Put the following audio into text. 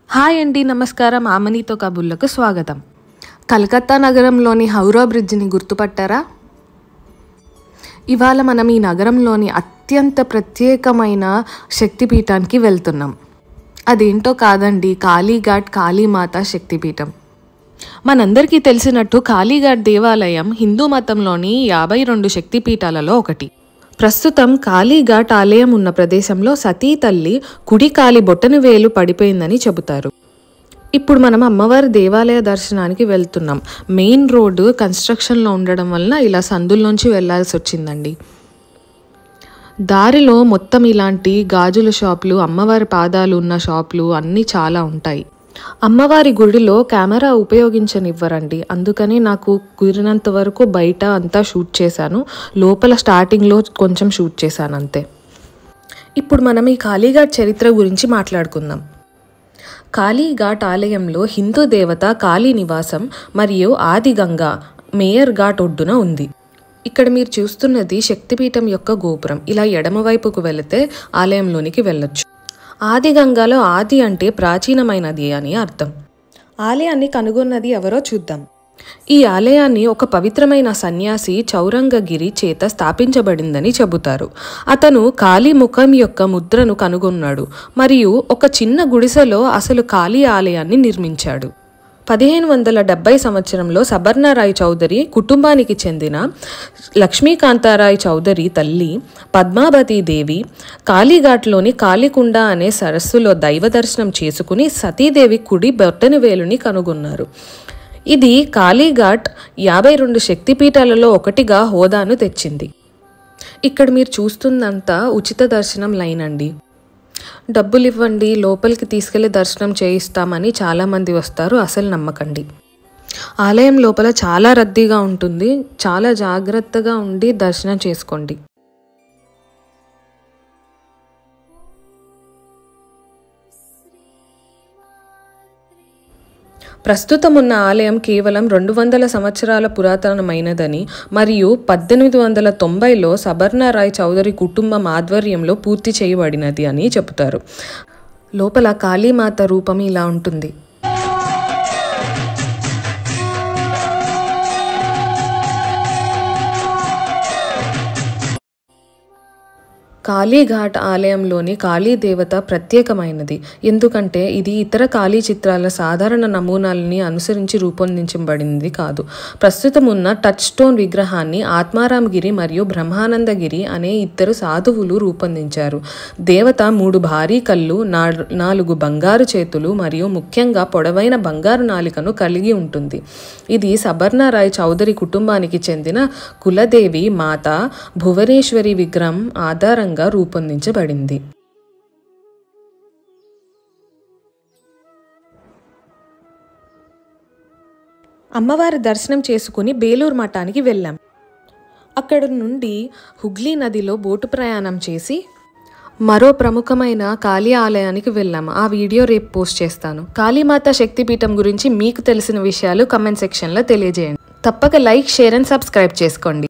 hi అండి నమస్కారం ఆమనీతో కబుర్లకు స్వాగతం కలకత్తా నగరంలోని హౌరా బ్రిడ్జిని గుర్తుపట్టారా ఇవాళ మనం ఈ నగరంలోని అత్యంత ప్రత్యేకమైన శక్తిపీఠానికి వెళ్తున్నాం అదేంటో కాదండి కాళీఘాట్ కాళీమాత శక్తిపీఠం మనందరికీ తెలిసినట్టు కాళీఘాట్ దేవాలయం హిందూ మతంలోని యాభై రెండు శక్తిపీఠాలలో ఒకటి ప్రస్తుతం కాళీఘాట్ ఆలయం ఉన్న ప్రదేశంలో సతీ తల్లి కుడి కాలి బొట్టను వేలు పడిపోయిందని చెబుతారు ఇప్పుడు మనం అమ్మవారి దేవాలయ దర్శనానికి వెళ్తున్నాం మెయిన్ రోడ్డు కన్స్ట్రక్షన్లో ఉండడం వలన ఇలా సందుల్లోంచి వెళ్ళాల్సి వచ్చిందండి దారిలో మొత్తం ఇలాంటి గాజుల షాపులు అమ్మవారి పాదాలు ఉన్న షాపులు అన్నీ చాలా ఉంటాయి అమ్మవారి గుడిలో కెమెరా ఉపయోగించనివ్వరండి అందుకని నాకు కుదిరినంత వరకు బయట అంతా షూట్ చేశాను లోపల స్టార్టింగ్లో కొంచెం షూట్ చేశాను అంతే ఇప్పుడు మనం ఈ కాళీఘాట్ చరిత్ర గురించి మాట్లాడుకుందాం కాళీఘాట్ ఆలయంలో హిందూ దేవత కాళీ నివాసం మరియు ఆది గంగా మేయర్ ఘాట్ ఒడ్డున ఉంది ఇక్కడ మీరు చూస్తున్నది శక్తిపీఠం యొక్క గోపురం ఇలా ఎడమవైపుకు వెళితే ఆలయంలోనికి వెళ్ళొచ్చు ఆది గంగాలో ఆది అంటే ప్రాచీనమైనది అని అర్థం ఆలయాన్ని కనుగొన్నది ఎవరో చూద్దాం ఈ ఆలయాన్ని ఒక పవిత్రమైన సన్యాసి చౌరంగగిరి చేత స్థాపించబడిందని చెబుతారు అతను కాళీ ముఖం యొక్క ముద్రను కనుగొన్నాడు మరియు ఒక చిన్న గుడిసెలో అసలు కాళీ ఆలయాన్ని నిర్మించాడు పదిహేను వందల డెబ్బై సంవత్సరంలో సబర్ణరాయ్ చౌదరి కుటుంబానికి చెందిన లక్ష్మీకాంతారాయ్ చౌదరి తల్లి పద్మావతి దేవి కాళీఘాట్లోని కాళీకుండ అనే సరస్సులో దైవ దర్శనం చేసుకుని సతీదేవి కుడి బొట్టని వేలుని కనుగొన్నారు ఇది కాళీఘాట్ యాభై రెండు శక్తిపీఠాలలో ఒకటిగా హోదాను తెచ్చింది ఇక్కడ మీరు చూస్తుందంతా ఉచిత దర్శనం లైన్ అండి డబ్బులు ఇవ్వండి లోపలికి తీసుకెళ్లి దర్శనం చేయిస్తామని చాలామంది వస్తారు అసలు నమ్మకండి ఆలయం లోపల చాలా రద్దీగా ఉంటుంది చాలా జాగ్రత్తగా ఉండి దర్శనం చేసుకోండి ప్రస్తుతం ఉన్న ఆలయం కేవలం రెండు వందల సంవత్సరాల పురాతనమైనదని మరియు పద్దెనిమిది వందల తొంభైలో సబర్ణారాయ్ చౌదరి కుటుంబం ఆధ్వర్యంలో పూర్తి చేయబడినది అని చెబుతారు లోపల కాళీమాత రూపం ఇలా ఉంటుంది కాళీఘాట్ ఆలయంలోని కాళీ దేవత ప్రత్యేకమైనది ఎందుకంటే ఇది ఇతర కాళీ చిత్రాల సాధారణ నమూనాలని అనుసరించి రూపొందించబడింది కాదు ప్రస్తుతం ఉన్న టచ్ స్టోన్ విగ్రహాన్ని ఆత్మారాంగిరి మరియు బ్రహ్మానందగిరి అనే ఇద్దరు సాధువులు రూపొందించారు దేవత మూడు భారీ కళ్ళు నాలుగు బంగారు చేతులు మరియు ముఖ్యంగా పొడవైన బంగారు నాలికను కలిగి ఉంటుంది ఇది సబర్ణారాయ్ చౌదరి కుటుంబానికి చెందిన కులదేవి మాత భువనేశ్వరి విగ్రహం ఆధారంగా విధంగా రూపొందించబడింది అమ్మవారి దర్శనం చేసుకుని బేలూరు మఠానికి వెళ్ళాం అక్కడ నుండి హుగ్లీ నదిలో బోటు ప్రయాణం చేసి మరో ప్రముఖమైన కాళీ ఆలయానికి వెళ్ళాము ఆ వీడియో రేపు పోస్ట్ చేస్తాను కాళీమాత శక్తిపీఠం గురించి మీకు తెలిసిన విషయాలు కమెంట్ సెక్షన్లో తెలియజేయండి తప్పక లైక్ షేర్ అండ్ సబ్స్క్రైబ్ చేసుకోండి